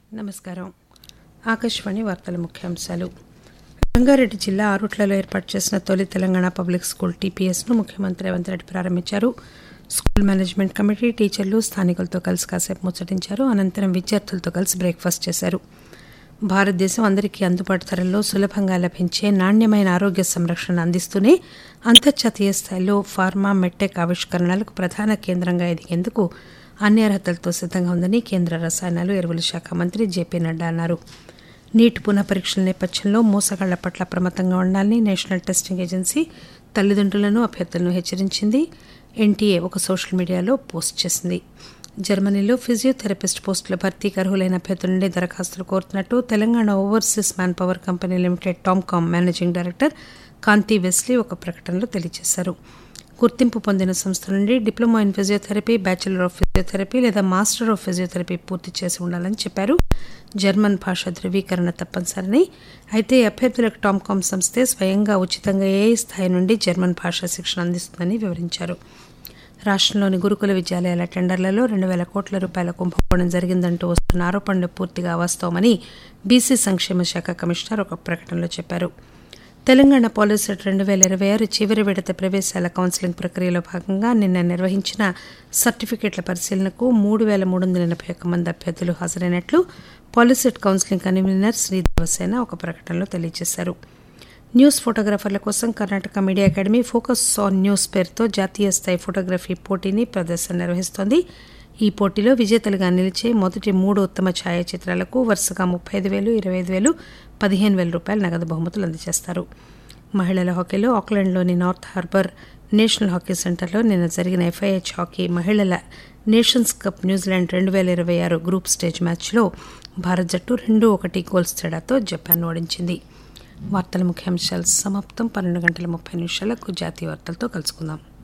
నమస్కారం ఆకాశవాణి వార్తల ముఖ్యాంశాలు రంగారెడ్డి జిల్లా ఆరుట్లలో ఏర్పాటు చేసిన తొలి తెలంగాణ పబ్లిక్ స్కూల్ టీపీఎస్ను ముఖ్యమంత్రి రేవంత్ రెడ్డి ప్రారంభించారు స్కూల్ మేనేజ్మెంట్ కమిటీ టీచర్లు స్థానికులతో కలిసి కాసేపు ముచ్చటించారు అనంతరం విద్యార్థులతో కలిసి బ్రేక్ఫాస్ట్ చేశారు భారతదేశం అందరికీ అందుబాటు ధరల్లో సులభంగా లభించే నాణ్యమైన ఆరోగ్య సంరక్షణ అందిస్తూనే అంతర్జాతీయ స్థాయిలో ఫార్మా మెట్టెక్ ఆవిష్కరణలకు ప్రధాన కేంద్రంగా ఎదిగేందుకు అన్ని అర్హతలతో సిద్ధంగా ఉందని కేంద్ర రసాయనాలు ఎరువుల శాఖ మంత్రి జేపీ నడ్డా అన్నారు నీట్ పునః పరీక్షల నేపథ్యంలో మోసగాళ్ల పట్ల అప్రమత్తంగా ఉండాలని నేషనల్ టెస్టింగ్ ఏజెన్సీ తల్లిదండ్రులను అభ్యర్థులను హెచ్చరించింది ఎన్టీఏ ఒక సోషల్ మీడియాలో పోస్ట్ చేసింది జర్మనీలో ఫిజియోథెరపిస్ట్ పోస్టుల భర్తీకి అర్హులైన అభ్యర్థుల నుండి దరఖాస్తులు కోరుతున్నట్టు Telangana overseas manpower company limited TOMCOM managing director Kanthi Wesley ఒక ప్రకటనలో తెలియజేశారు గుర్తింపు పొందిన సంస్థ నుండి diploma in physiotherapy bachelor of physiotherapy లేదా మాస్టర్ ఆఫ్ ఫిజియోథెరపీ పూర్తి చేసి ఉండాలని చెప్పారు జర్మన్ భాష ధృవీకరణ తప్పనిసరిని అయితే అభ్యర్థులకు టామ్కామ్ సంస్థే స్వయంగా ఉచితంగా ఏ స్థాయి నుండి జర్మన్ భాషా శిక్షణ అందిస్తుందని వివరించారు రాష్ట్రంలోని గురుకుల విద్యాలయాల టెండర్లలో రెండు వేల కోట్ల రూపాయల కుంభకోణం జరిగిందంటూ వస్తున్న ఆరోపణలు పూర్తిగా వాస్తవమని బీసీ సంక్షేమ శాఖ కమిషనర్ ఒక ప్రకటనలో చెప్పారు తెలంగాణ పాలిసెట్ రెండు వేల ఇరవై ఆరు చివరి విడత ప్రవేశాల కౌన్సిలింగ్ ప్రక్రియలో భాగంగా నిన్న నిర్వహించిన సర్టిఫికెట్ల పరిశీలనకు మూడు వేల మూడు వందల ఎనభై ఒక్క మంది అభ్యర్థులు హాజరైనట్లు పాలిసెట్ కౌన్సిలింగ్ కన్వీనర్ శ్రీ దేవసేన ఒక ప్రకటనలో తెలియజేశారు న్యూస్ ఫోటోగ్రాఫర్ల కోసం Karnataka media academy focus on news పేరుతో జాతీయ స్థాయి ఫోటోగ్రఫీ పోటీని ప్రదర్శన నిర్వహిస్తోంది ఈ పోటీలో విజేతలుగా నిలిచే మొదటి మూడు ఉత్తమ ఛాయాచిత్రాలకు వరుసగా ముప్పై ఐదు వేలు ఇరవై ఐదు వేలు పదిహేను వేల రూపాయల నగదు బహుమతులు అందజేస్తారు మహిళల హాకీలో ఆక్లాండ్లోని నార్త్ హార్బర్ నేషనల్ హాకీ సెంటర్లో నిన్న జరిగిన ఎఫ్ఐహెచ్ హాకీ మహిళల నేషన్స్ కప్ న్యూజిలాండ్ రెండు వేల ఇరవై ఆరు గ్రూప్ స్టేజ్ మ్యాచ్లో భారత్ జట్టు రెండు ఒకటి గోల్స్ తేడాతో జపాన్ ఓడించింది వార్తల ముఖ్యాంశాలు సమాప్తం పన్నెండు గంటల ముప్పై నిమిషాలకు జాతీయ వార్తలతో కలుసుకుందాం